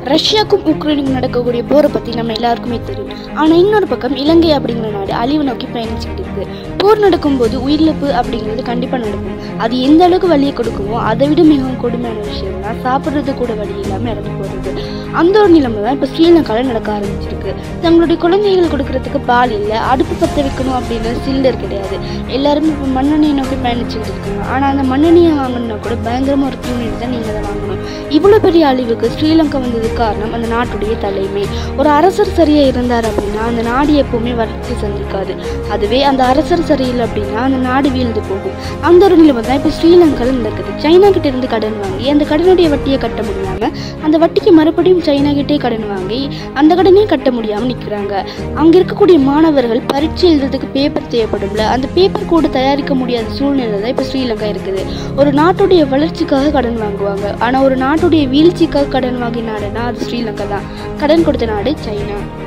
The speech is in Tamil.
ரஷ்யாவுக்கும் உக்ரைனுக்கும் நடக்கக்கூடிய போரை பற்றி நம்ம எல்லாருக்குமே தெரியும் ஆனால் இன்னொரு பக்கம் இலங்கை அப்படிங்கிற நாடு அழிவு நோக்கி பயணிச்சுக்கிட்டு இருக்கு போர் நடக்கும்போது உயிரிழப்பு அப்படிங்கிறது கண்டிப்பாக நடக்கும் அது எந்த அளவுக்கு வழியை கொடுக்குமோ அதை விட மிகவும் கொடுமையான விஷயம் தான் சாப்பிட்றது கூட வழி இல்லாமல் இறந்து போகிறது அந்த ஒரு நிலைமை தான் இப்போ ஸ்ரீலங்காவில் நடக்க ஆரம்பிச்சிருக்கு தங்களுடைய குழந்தைகள் கொடுக்கறதுக்கு பால் இல்லை அடுப்பு பற்ற வைக்கணும் அப்படின்னு சிலிண்டர் கிடையாது எல்லாருமே இப்போ மண்ணெண்ணெயை நோக்கி பயணிச்சுக்கிட்டு இருக்காங்க ஆனால் அந்த மண்ணெண்ணெயை வாங்கணும்னா கூட பயங்கரமாக ஒரு யூனிட் தான் நீங்கள் அதை வாங்கணும் இவ்வளோ பெரிய அழிவுக்கு ஸ்ரீலங்கா வந்ததுக்கு காரணம் அந்த நாட்டுடைய தலைமை ஒரு அரசர் சரியாக இருந்தார் அப்படின்னா அந்த நாடு எப்பவுமே வளர்ச்சி சந்திக்காது அதுவே அந்த அரசர் சரியில்லை அப்படின்னா அந்த நாடு வீழ்ந்து போகும் அந்த ஒரு நிலைமை தான் இப்போ ஸ்ரீலங்காவில் நடக்குது சைனா கிட்ட இருந்து கடன் வாங்கி அந்த கடனுடைய வட்டியை கட்ட முடியாமல் அந்த வட்டிக்கு மறுபடியும் சைனா கிட்டே கடன் வாங்கி அந்த கடனையும் கட்ட முடியாமல் நிற்கிறாங்க அங்கே இருக்கக்கூடிய மாணவர்கள் பரீட்சை எழுதுறதுக்கு பேப்பர் தேவைப்படும்ல அந்த பேப்பர் கூட தயாரிக்க முடியாத சூழ்நிலை தான் இப்போ ஸ்ரீலங்கா இருக்குது ஒரு நாட்டுடைய வளர்ச்சிக்காக கடன் வாங்குவாங்க ஆனால் ஒரு நாட்டுடைய வீழ்ச்சிக்காக கடன் வாங்கிய நாடுனா அது ஸ்ரீலங்கா தான் கடன் கொடுத்த நாடு சைனா